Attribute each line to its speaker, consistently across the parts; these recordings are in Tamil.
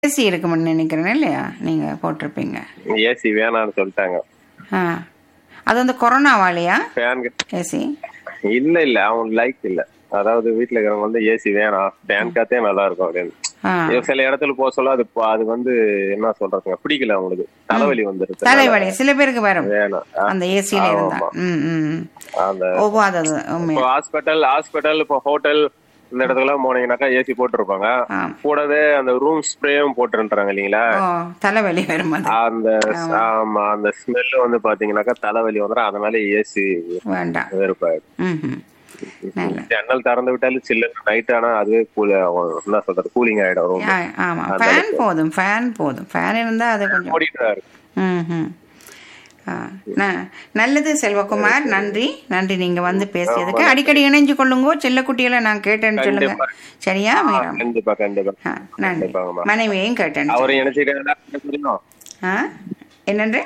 Speaker 1: ஏசி இருக்கும்னு நினைக்கிறேன் இல்லையா நீங்க போட்டிருப்பீங்க
Speaker 2: ஏசி வேணாம்னு சொல்லிட்டாங்க
Speaker 1: ஆ அது வந்து கொரோனாவாலையா
Speaker 2: ஃபேன்
Speaker 1: ஏசி
Speaker 2: இல்ல இல்ல அவங்க லைக் இல்ல அதாவது வீட்டுல இருக்கிறவங்க வந்து ஏசி வேணாம் ஃபேன் காத்தே நல்லா இருக்கும் அப்படின்னு
Speaker 1: ஆ
Speaker 2: இது சில இடத்துல போக சொல்ல அது ப- அது வந்து என்ன சொல்றதுங்க பிடிக்கல அவங்களுக்கு தலைவலி வந்துருது
Speaker 1: தலைவலி சில பேருக்கு வரும்
Speaker 2: வேணாம் ஆ,
Speaker 1: அந்த ஏசியில இருந்தா
Speaker 2: ஆமா.
Speaker 1: ம் ம் ம்.
Speaker 2: அந்த
Speaker 1: ஒவ்வாதது
Speaker 2: இப்போ
Speaker 1: உண்மையா
Speaker 2: ஹாஸ்பிட்டல் ஹாஸ்பிட்டல் இப்போ ஹோட்டல் இந்த இடத்துக்குலாம் போனீங்கன்னாக்கா ஏசி போட்டிருப்பாங்க
Speaker 1: ஆ
Speaker 2: கூடவே அந்த ரூம் ஸ்ப்ரேயும் போட்டுன்றாங்க இல்லைங்களா
Speaker 1: ஓ தலைவலி வரும் அது
Speaker 2: அந்த ஆமா அந்த ஸ்மெல் வந்து பாத்தீங்கன்னாக்கா தலைவலி வந்துடும் அதனால ஏசி
Speaker 1: வேண்டாம்
Speaker 2: வெறுப்பாயிடும்
Speaker 1: ம் ம் நல்ல
Speaker 2: ஜன்னல் திறந்து விட்டாலும் சில்லுன்னு நைட் ஆனா அதுவே கூல் என்ன சொல்றது கூலிங் ஆயிடும் room.
Speaker 1: ஆ, ஆமா ஃபேன் போதும் ஃபேன் போதும் ஃபேன் இருந்தா அது கொஞ்சம்
Speaker 2: ஓடிட்டு தான் இருக்கு
Speaker 1: ம் ம் ஆ, ந- நல்லது செல்வகுமார் நன்றி நன்றி நீங்க வந்து பேசியதுக்கு அடிக்கடி இணைஞ்சு கொள்ளுங்கோ செல்லக்குட்டிகளை நான் கேட்டேன்னு சொல்லுங்க சரியா மீரா
Speaker 2: கண்டிப்பா கண்டிப்பா
Speaker 1: ஆ, நன்றி
Speaker 2: கண்டிப்பாங்கம்மா.
Speaker 1: மனைவியையும் கேட்டேன்
Speaker 2: அவரு நினைச்சுட்டு தெரியும்
Speaker 1: ஆ என்னன்று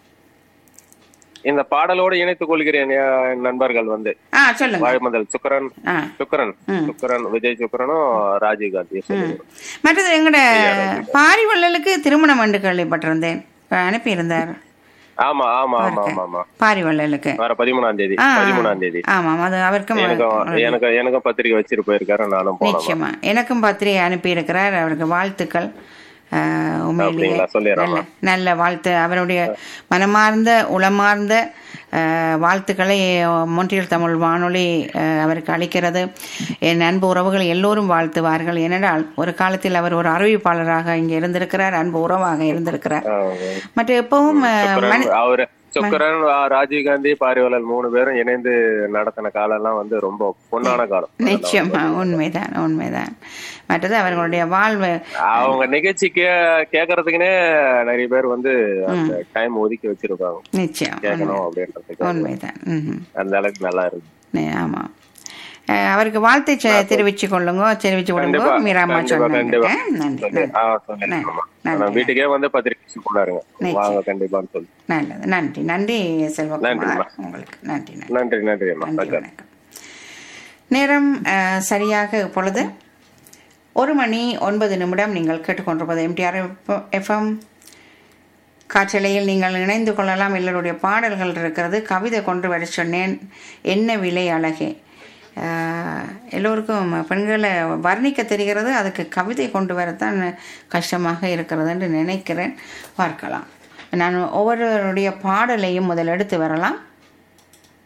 Speaker 2: இந்த பாடலோடு இணைத்துக் கொள்கிறேன் என் நண்பர்கள் வந்து
Speaker 1: ஆ சொல்லுங்க
Speaker 2: வாழ்மதல் சுக்கரன்
Speaker 1: ஆ
Speaker 2: சுக்கரன் சுக்கரன் விஜய் சுக்கரனும் ராஜீவ் காந்தி
Speaker 1: மற்றது எங்கட பாரிவள்ளலுக்கு திருமணம் என்று கேள்விப்பட்டிருந்தேன் இப்ப அனுப்பியிருந்தார்
Speaker 2: ஆமா ஆமா ஆமா ஆமா ஆமா
Speaker 1: பாரிவள்ளலுக்கு
Speaker 2: வர பதிமூணாம் தேதி
Speaker 1: ஆ,
Speaker 2: பதிமூணாம் தேதி
Speaker 1: ஆமாம் அது அவருக்கும்
Speaker 2: எனக்கும் எனக்கு எனக்கும் பத்திரிக்கை வச்சிட்டு போயிருக்காரு நானும் போனேன்
Speaker 1: நிச்சயமா எனக்கும் பத்திரிகை அனுப்பியிருக்கிறார் அவருக்கு வாழ்த்துக்கள் ஆஹ், உண்மையிலேயே
Speaker 2: அப்படிங்களா? சொல்லிடுறேம்மா.
Speaker 1: நல்ல நல்ல வாழ்த்து அவருடைய மனமார்ந்த உளமார்ந்த ஆஹ், வாழ்த்துக்களை மொன்றியல் தமிழ் வானொலி ஆஹ், அவருக்கு அளிக்கிறது என் அன்பு உறவுகள் எல்லோரும் வாழ்த்துவார்கள் ஏனென்றால் ஒரு காலத்தில் அவர் ஒரு அறிவிப்பாளராக இங்கே இருந்திருக்கிறார் அன்பு உறவாக இருந்திருக்கிறார்
Speaker 2: ஆ,
Speaker 1: மற்ற எப்பவும் ஆஹ்,
Speaker 2: சுக்கரன்
Speaker 1: மனி-
Speaker 2: அவரு சுக்கரன் ஆ, ராஜீவ் காந்தி பாரிவலல் மூணு பேரும் இணைந்து நடத்தின காலம் எல்லாம் வந்து ரொம்ப பொன்னான காலம்
Speaker 1: நிச்சயமா உண்மைதான் உண்மைதான் மற்றது அவர்களுடைய வாழ்வு
Speaker 2: அவங்க நிகழ்ச்சி கே கேக்குறதுக்குனே நிறைய பேர் வந்து அந்த டைம் ஒதுக்கி வச்சிருப்பாங்க
Speaker 1: நிச்சயம்
Speaker 2: கேட்கணும் அப்படின்றதுக்கு
Speaker 1: உண்மைதான் ம்ஹும்.
Speaker 2: அந்த அளவுக்கு நல்லா இருக்கு
Speaker 1: நே- ஆமா அஹ் அவருக்கு வாழ்த்தை செ- தெரிவிச்சு கொள்ளுங்க தெரிவிச்சு விடுங்க
Speaker 2: கண்டிப்பா,
Speaker 1: மீராமா
Speaker 2: கண்டிப்பா,
Speaker 1: சொன்னாங்க
Speaker 2: கண்டிப்பா.
Speaker 1: நன்றி
Speaker 2: சொல்லி-
Speaker 1: நன்றி
Speaker 2: ஆ, சொல்லிடுறேன் அம்மா.
Speaker 1: நன்றி.
Speaker 2: நான் வீட்டுக்கே வந்து பத்திரிக்கை கொண்டாருங்க
Speaker 1: நிச்சயம்.
Speaker 2: வாங்க கண்டிப்பான்னு சொல்லி
Speaker 1: நல்லது நன்றி நன்றி செல்வகுமார்
Speaker 2: நன்றிம்மா.
Speaker 1: உங்களுக்கு நன்றி நன்றி
Speaker 2: நன்றி நன்றி அம்மா
Speaker 1: நன்றி
Speaker 2: வணக்கம்.
Speaker 1: வணக்கம் நேரம் அஹ், சரியாக இப்பொழுது ஒரு மணி ஒன்பது நிமிடம் நீங்கள் கேட்டுக்கொண்டிருப்பது எம்டிஆர் எஃப்எம் காற்றலையில் நீங்கள் இணைந்து கொள்ளலாம் எல்லோருடைய பாடல்கள் இருக்கிறது கவிதை கொண்டு வர சொன்னேன் என்ன விலை அழகே அஹ், எல்லோருக்கும் பெண்களை வர்ணிக்க தெரிகிறது அதுக்கு கவிதை கொண்டு வரத்தான் கஷ்டமாக இருக்கிறது என்று நினைக்கிறேன் பார்க்கலாம் நான் ஒவ்வொருவருடைய பாடலையும் முதல் எடுத்து வரலாம்